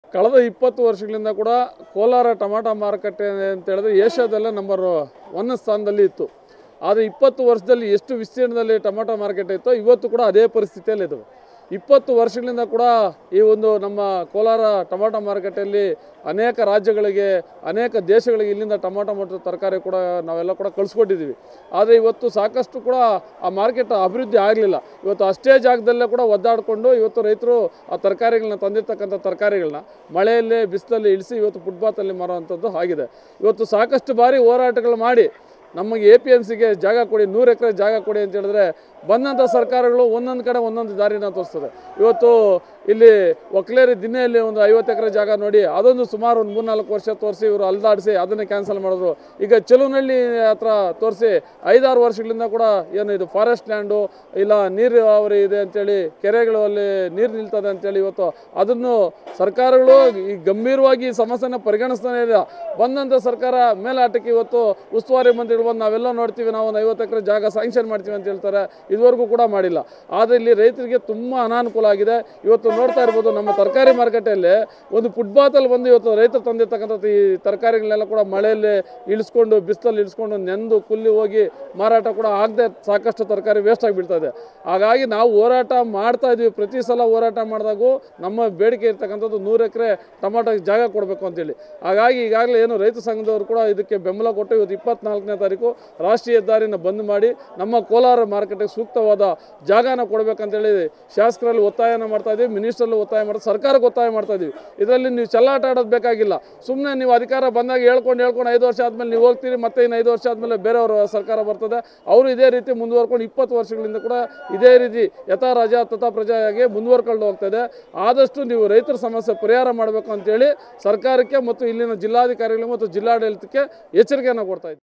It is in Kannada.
ಕಳೆದ ಇಪ್ಪತ್ತು ವರ್ಷಗಳಿಂದ ಕೂಡ ಕೋಲಾರ ಟೊಮಾಟೊ ಮಾರುಕಟ್ಟೆ ಅಂತ ಹೇಳಿದ್ರೆ ಏಷ್ಯಾದಲ್ಲೇ ನಂಬರ್ ಒನ್ ಸ್ಥಾನದಲ್ಲಿ ಇತ್ತು ಆದರೆ ಇಪ್ಪತ್ತು ವರ್ಷದಲ್ಲಿ ಎಷ್ಟು ವಿಸ್ತೀರ್ಣದಲ್ಲಿ ಟೊಮಾಟೊ ಮಾರ್ಕೆಟ್ ಇತ್ತೋ ಇವತ್ತು ಕೂಡ ಅದೇ ಪರಿಸ್ಥಿತಿಯಲ್ಲಿ ಇದ್ದಾವೆ ಇಪ್ಪತ್ತು ವರ್ಷಗಳಿಂದ ಕೂಡ ಈ ಒಂದು ನಮ್ಮ ಕೋಲಾರ ಟೊಮಾಟೊ ಮಾರುಕಟ್ಟೆಯಲ್ಲಿ ಅನೇಕ ರಾಜ್ಯಗಳಿಗೆ ಅನೇಕ ದೇಶಗಳಿಗೆ ಇಲ್ಲಿಂದ ಟೊಮಾಟೊ ಮತ್ತು ತರಕಾರಿ ಕೂಡ ನಾವೆಲ್ಲ ಕೂಡ ಕಳಿಸ್ಕೊಟ್ಟಿದ್ದೀವಿ ಆದರೆ ಇವತ್ತು ಸಾಕಷ್ಟು ಕೂಡ ಆ ಮಾರ್ಕೆಟ್ ಅಭಿವೃದ್ಧಿ ಆಗಲಿಲ್ಲ ಇವತ್ತು ಅಷ್ಟೇ ಜಾಗದಲ್ಲೇ ಕೂಡ ಒದ್ದಾಡಿಕೊಂಡು ಇವತ್ತು ರೈತರು ಆ ತರಕಾರಿಗಳನ್ನ ತಂದಿರ್ತಕ್ಕಂಥ ತರಕಾರಿಗಳನ್ನ ಮಳೆಯಲ್ಲೇ ಬಿಸಿಲಲ್ಲಿ ಇಳಿಸಿ ಇವತ್ತು ಫುಟ್ಪಾತಲ್ಲಿ ಮಾರುವಂಥದ್ದು ಆಗಿದೆ ಇವತ್ತು ಸಾಕಷ್ಟು ಬಾರಿ ಹೋರಾಟಗಳು ಮಾಡಿ ನಮಗೆ ಎ ಪಿ ಎಮ್ ಸಿಗೆ ಜಾಗ ಕೊಡಿ ನೂರು ಎಕರೆ ಜಾಗ ಕೊಡಿ ಅಂತ ಹೇಳಿದ್ರೆ ಬಂದಂಥ ಸರ್ಕಾರಗಳು ಒಂದೊಂದು ಕಡೆ ಒಂದೊಂದು ದಾರಿನ ತೋರಿಸ್ತದೆ ಇವತ್ತು ಇಲ್ಲಿ ಒಕ್ಲೇರಿ ದಿನೆಯಲ್ಲಿ ಒಂದು ಐವತ್ತು ಎಕರೆ ಜಾಗ ನೋಡಿ ಅದೊಂದು ಸುಮಾರು ಒಂದು ಮೂರ್ನಾಲ್ಕು ವರ್ಷ ತೋರಿಸಿ ಇವರು ಅಲ್ದಾಡಿಸಿ ಅದನ್ನೇ ಕ್ಯಾನ್ಸಲ್ ಮಾಡಿದ್ರು ಈಗ ಚೆಲುವನಹಳ್ಳಿ ಹತ್ರ ತೋರಿಸಿ ಐದಾರು ವರ್ಷಗಳಿಂದ ಕೂಡ ಏನು ಇದು ಫಾರೆಸ್ಟ್ ಲ್ಯಾಂಡು ಇಲ್ಲ ನೀರಾವರಿ ಇದೆ ಅಂತೇಳಿ ಕೆರೆಗಳು ಅಲ್ಲಿ ನೀರು ನಿಲ್ತದೆ ಅಂತೇಳಿ ಇವತ್ತು ಅದನ್ನು ಸರ್ಕಾರಗಳು ಈ ಗಂಭೀರವಾಗಿ ಈ ಸಮಸ್ಯೆನ ಪರಿಗಣಿಸ್ತಾನೆ ಇಲ್ಲ ಬಂದಂಥ ಸರ್ಕಾರ ಮೇಲಾಟಕ್ಕೆ ಇವತ್ತು ಉಸ್ತುವಾರಿ ಮಂತ್ರಿಗಳು ಬಂದು ನಾವೆಲ್ಲ ನೋಡ್ತೀವಿ ನಾವು ಒಂದು ಐವತ್ತು ಎಕರೆ ಜಾಗ ಸ್ಯಾಂಕ್ಷನ್ ಮಾಡ್ತೀವಿ ಅಂತ ಹೇಳ್ತಾರೆ ಇದುವರೆಗೂ ಕೂಡ ಮಾಡಿಲ್ಲ ಆದರೆ ಇಲ್ಲಿ ರೈತರಿಗೆ ತುಂಬ ಅನಾನುಕೂಲ ಆಗಿದೆ ಇವತ್ತು ನೋಡ್ತಾ ಇರ್ಬೋದು ನಮ್ಮ ತರಕಾರಿ ಮಾರುಕಟ್ಟೆಯಲ್ಲಿ ಒಂದು ಫುಟ್ಪಾತಲ್ಲಿ ಬಂದು ಇವತ್ತು ರೈತರು ತಂದಿರ್ತಕ್ಕಂಥ ಈ ತರಕಾರಿಗಳನ್ನೆಲ್ಲ ಕೂಡ ಮಳೆಯಲ್ಲಿ ಇಳಿಸ್ಕೊಂಡು ಬಿಸಿಲಲ್ಲಿ ಇಳಿಸ್ಕೊಂಡು ನೆಂದು ಕುಲ್ಲಿ ಹೋಗಿ ಮಾರಾಟ ಕೂಡ ಆಗದೆ ಸಾಕಷ್ಟು ತರಕಾರಿ ವೇಸ್ಟ್ ಆಗಿಬಿಡ್ತಾ ಇದೆ ಹಾಗಾಗಿ ನಾವು ಹೋರಾಟ ಮಾಡ್ತಾ ಇದ್ವಿ ಪ್ರತಿ ಸಲ ಹೋರಾಟ ಮಾಡಿದಾಗೂ ನಮ್ಮ ಬೇಡಿಕೆ ಇರ್ತಕ್ಕಂಥದ್ದು ನೂರು ಎಕರೆ ಟೊಮಾಟೋಗೆ ಜಾಗ ಕೊಡಬೇಕು ಅಂತೇಳಿ ಹಾಗಾಗಿ ಈಗಾಗಲೇ ಏನು ರೈತ ಸಂಘದವರು ಕೂಡ ಇದಕ್ಕೆ ಬೆಂಬಲ ಕೊಟ್ಟು ಇವತ್ತು ಇಪ್ಪತ್ನಾಲ್ಕನೇ ತಾರೀಕು ರಾಷ್ಟ್ರೀಯ ಹೆದ್ದಾರಿನ ಬಂದ್ ಮಾಡಿ ನಮ್ಮ ಕೋಲಾರ ಮಾರುಕಟ್ಟೆಗೆ ಸೂಕ್ತವಾದ ಜಾಗನ ಕೊಡಬೇಕಂತೇಳಿ ಶಾಸಕರಲ್ಲಿ ಒತ್ತಾಯನ ಮಾಡ್ತಾ ಇದ್ದೀವಿ ಮಿನಿಸ್ಟ್ರಲ್ಲಿ ಒತ್ತಾಯ ಮಾಡ್ತಾ ಸರ್ಕಾರಕ್ಕೆ ಒತ್ತಾಯ ಮಾಡ್ತಾ ಇದ್ದೀವಿ ಇದರಲ್ಲಿ ನೀವು ಚೆಲ್ಲಾಟ ಆಡೋದು ಬೇಕಾಗಿಲ್ಲ ಸುಮ್ಮನೆ ನೀವು ಅಧಿಕಾರ ಬಂದಾಗ ಹೇಳ್ಕೊಂಡು ಹೇಳ್ಕೊಂಡು ಐದು ವರ್ಷ ಆದಮೇಲೆ ನೀವು ಹೋಗ್ತೀರಿ ಮತ್ತೆ ಇನ್ನು ಐದು ವರ್ಷ ಆದಮೇಲೆ ಬೇರೆಯವರು ಸರ್ಕಾರ ಬರ್ತದೆ ಅವರು ಇದೇ ರೀತಿ ಮುಂದುವರ್ಕೊಂಡು ಇಪ್ಪತ್ತು ವರ್ಷಗಳಿಂದ ಕೂಡ ಇದೇ ರೀತಿ ಯಥಾ ರಾಜ ತಥಾ ಪ್ರಜೆಯಾಗಿ ಮುಂದುವರ್ಕೊಂಡು ಹೋಗ್ತದೆ ಆದಷ್ಟು ನೀವು ರೈತರ ಸಮಸ್ಯೆ ಪರಿಹಾರ ಮಾಡಬೇಕು ಅಂತೇಳಿ ಸರ್ಕಾರಕ್ಕೆ ಮತ್ತು ಇಲ್ಲಿನ ಜಿಲ್ಲಾಧಿಕಾರಿಗಳಿಗೆ ಮತ್ತು ಜಿಲ್ಲಾಡಳಿತಕ್ಕೆ ಎಚ್ಚರಿಕೆಯನ್ನು ಕೊಡ್ತಾ ಇದ್ದೀವಿ